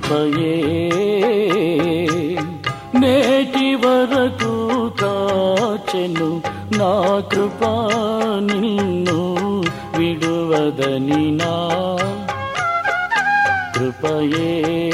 కృపయే నేటి వరకు కాచెను నా కృప నిన్ను విడువదని నా కృపయే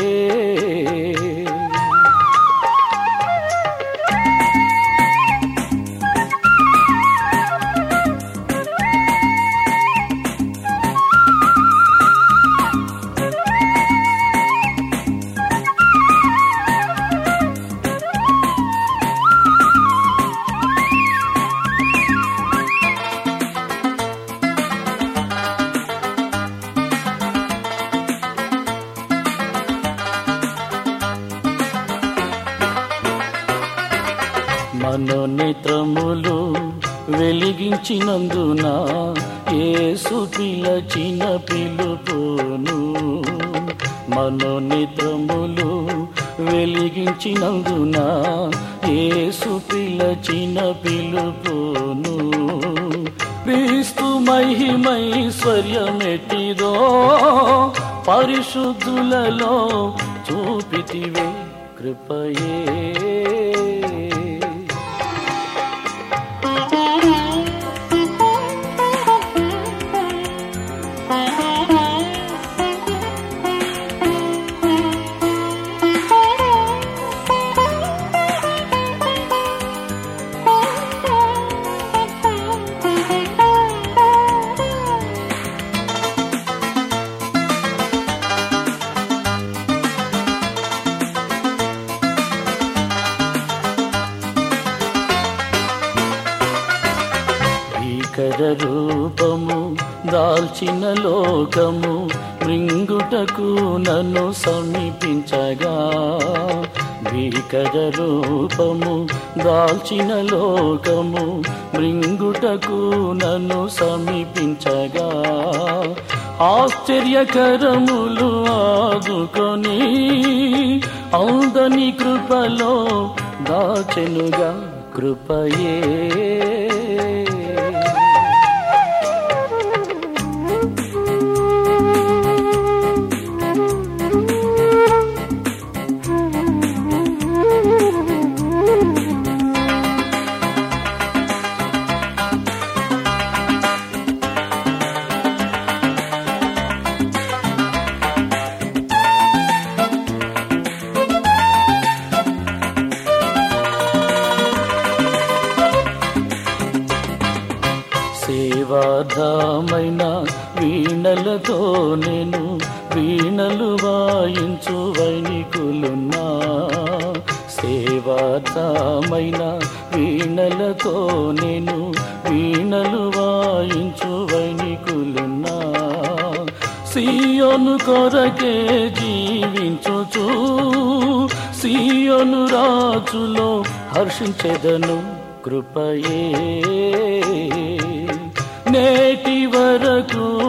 మనోనేత్రములు వెలిగించినందున యేసు పిలచిన పిలుపును మనోనేత్రములు వెలిగించినందున యేసు పిలచిన పిలుపును క్రీస్తు మహిమైశ్వర్యమెటిదో పరిశుద్ధులలో చూపితివే కృపయే భీకర రూపము దాల్చిన లోకము మృంగుటకు నన్ను సమీపించగా భీకర రూపము దాల్చిన లోకము మృంగుటకు నన్ను సమీపించగా ఆశ్చర్యకరములు ఆదుకొని ఔదని కృపలో దాచెనుగా కృపయే సేవార్థమైన వీణలతో నేను వీణలు వాయించు వైనికులున్నా సేవార్థమైన వీణలతో నేను వీణలు వాయించు వైనికులున్నా సియోను కొరకే జీవించుచు సియోను రాజులో హర్షించెదను కృపయే నేటి వరకు